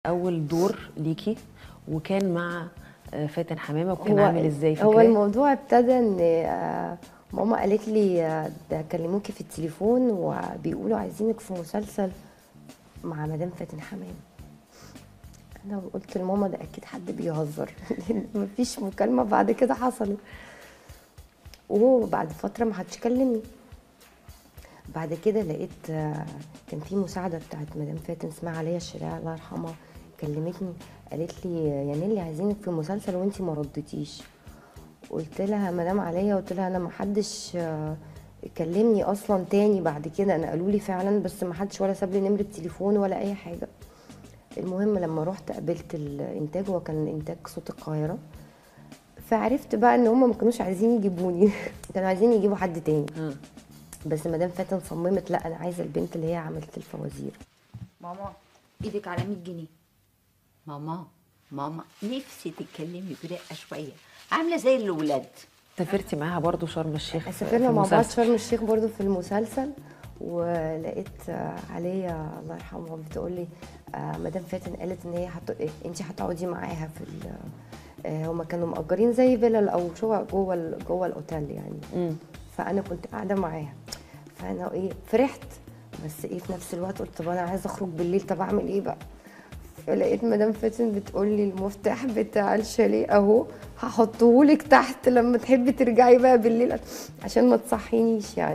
اول دور ليكي وكان مع آه، فاتن حمامه وكان هو عامل ازاي هو فاكراه الموضوع ابتدى ان آه، ماما قالت لي آه، ده كلموكي في التليفون وبيقولوا عايزينك في مسلسل مع مدام فاتن حمام انا قلت لماما ده اكيد حد بيهزر لأن مفيش مكالمه بعد كده حصلت وبعد فتره ما حدش كلمني بعد كده لقيت آه، كان في مساعده بتاعت مدام فاتن اسمها عليا الشريعه الله يرحمها كلمتني قالت لي يا نيلي عايزينك في مسلسل وانتي ما ردتيش قلت لها مدام عليا قلت لها انا ما حدش آه، كلمني اصلا تاني بعد كده انا قالوا لي فعلا بس ما حدش ولا ساب لي نمره تليفون ولا اي حاجه المهم لما رحت قابلت الانتاج هو كان انتاج صوت القاهره فعرفت بقى ان هم ما كانوش عايزين يجيبوني كانوا عايزين يجيبوا حد تاني آه. بس مدام فاتن صممت لا انا عايزه البنت اللي هي عملت الفوازير ماما ايدك على 100 جنيه ماما ماما نفسي تتكلمي برقه شويه عامله زي الاولاد سافرتي معاها برضو شرم الشيخ في- سافرنا في مع بعض المسلسل. شرم الشيخ برضو في المسلسل ولقيت آه، عليا الله يرحمها بتقول لي آه، مدام فاتن قالت ان هي حط... انت هتقعدي معاها في ال... آه، هما كانوا مأجرين زي فيلل او شقق جوه ال... جوه الاوتيل يعني مم. فانا كنت قاعده معاها فانا ايه فرحت بس ايه في نفس الوقت قلت طب انا عايزه اخرج بالليل طب اعمل ايه بقى فلقيت مدام فاتن بتقول لي المفتاح بتاع الشاليه اهو هحطهولك تحت لما تحبي ترجعي بقى بالليل عشان ما تصحينيش يعني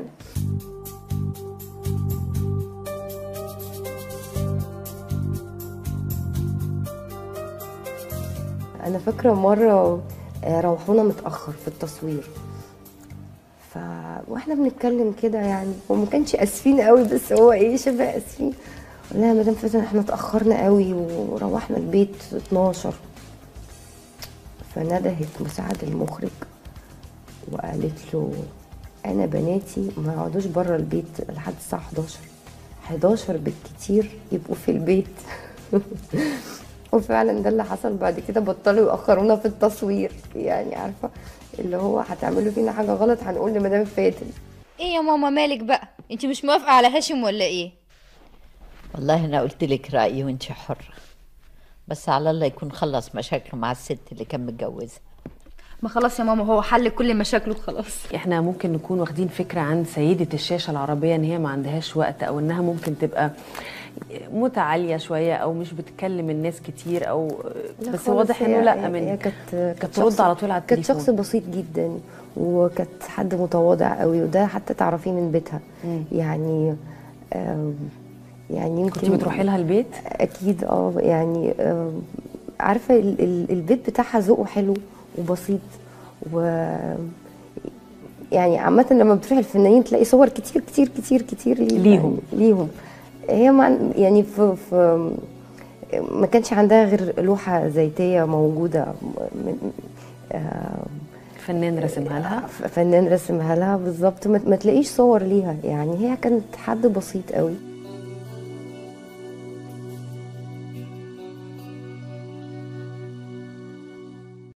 انا فاكره مره آه، روحونا متاخر في التصوير ف واحنا بنتكلم كده يعني هو ما كانش اسفين قوي بس هو ايه شبه اسفين قلت لها يا مدام فاتن احنا اتاخرنا قوي وروحنا البيت 12 فندهت مساعد المخرج وقالت له انا بناتي ما يقعدوش بره البيت لحد الساعه 11 11 بالكتير يبقوا في البيت وفعلا ده اللي حصل بعد كده بطلوا يأخرونا في التصوير يعني عارفه اللي هو هتعملوا فينا حاجه غلط هنقول لمدام فاتن ايه يا ماما مالك بقى انت مش موافقه على هاشم ولا ايه والله انا قلت لك رايي وانت حره بس على الله يكون خلص مشاكله مع الست اللي كان متجوزها ما خلاص يا ماما هو حل كل مشاكله خلاص احنا ممكن نكون واخدين فكره عن سيده الشاشه العربيه ان هي ما عندهاش وقت او انها ممكن تبقى متعاليه شويه او مش بتكلم الناس كتير او لا بس خالص، واضح هي- انه لا هي- هي منك كانت كانت شخص- ترد على طول على كانت شخص التليفون بسيط جدا وكانت حد متواضع قوي وده حتى تعرفيه من بيتها مم. يعني آم، يعني يمكن كنت بتروحي لها البيت اكيد اه يعني آم، عارفه ال- ال- البيت بتاعها ذوقه حلو وبسيط و يعني عامة لما بتروح الفنانين تلاقي صور كتير كتير كتير كتير ليه- ليهم. يعني ليهم هي مع يعني في, في ما كانش عندها غير لوحة زيتية موجودة من آه، فنان رسمها لها فنان رسمها لها بالظبط ما ما تلاقيش صور ليها يعني هي كانت حد بسيط قوي